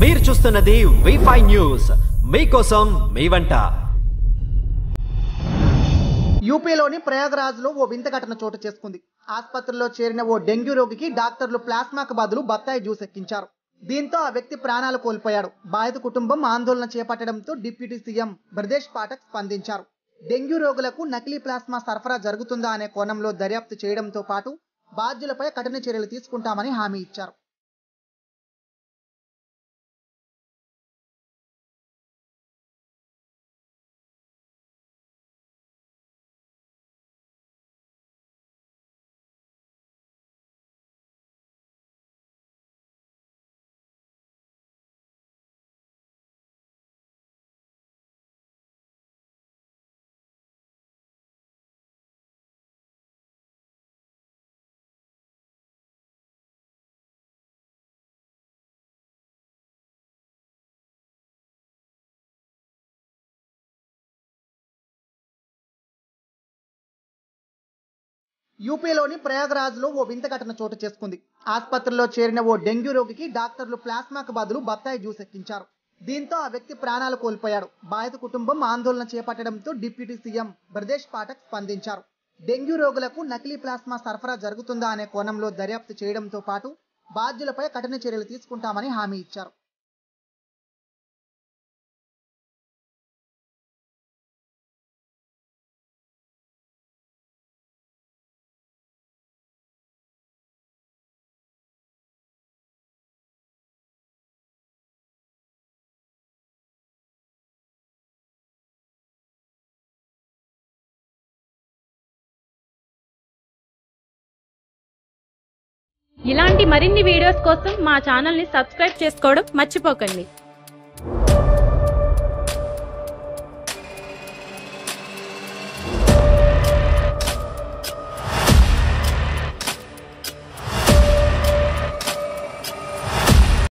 మీరు చూస్తున్నది V five news మీకోసం మీ వంట యూపీలోని ప్రయాగరాజ్లో ఓ వింత ఘటన చోటు చేసుకుంది ఆసుపత్రిలో చేరిన ఓ డెంగ్యూ రోగికి డాక్టర్లు ప్లాస్మాకు బదులు బత్తాయి జ్యూస్ ఎక్కించారు దీంతో ఆ వ్యక్తి ప్రాణాలు కోల్పోయాడు బాధిత కుటుంబం ఆందోళన చేపట్టడంతో డిప్యూటీ సీఎం బ్రదేశ్ పాఠక్ స్పందించారు డెంగ్యూ రోగులకు నకిలీ ప్లాస్మా సరఫరా జరుగుతుందా అనే కోణంలో దర్యాప్తు చేయడంతో పాటు బాధ్యులపై కఠిన చర్యలు తీసుకుంటామని హామీ ఇచ్చారు యూపీలోని ప్రయాగరాజ్లో ఓ వింత ఘటన చోటు చేసుకుంది ఆసుపత్రిలో చేరిన ఓ డెంగ్యూ రోగికి డాక్టర్లు ప్లాస్మాకు బదులు బత్తాయి జ్యూస్ ఎక్కించారు దీంతో ఆ వ్యక్తి ప్రాణాలు కోల్పోయాడు బాధిత కుటుంబం ఆందోళన చేపట్టడంతో డిప్యూటీ సీఎం బ్రదేశ్ పాఠక్ స్పందించారు డెంగ్యూ రోగులకు నకిలీ ప్లాస్మా సరఫరా జరుగుతుందా అనే కోణంలో దర్యాప్తు చేయడంతో పాటు బాధ్యులపై కఠిన చర్యలు తీసుకుంటామని హామీ ఇచ్చారు ఇలాంటి మరిన్ని వీడియోస్ కోసం మా ఛానల్ని సబ్స్క్రైబ్ చేసుకోవడం మర్చిపోకండి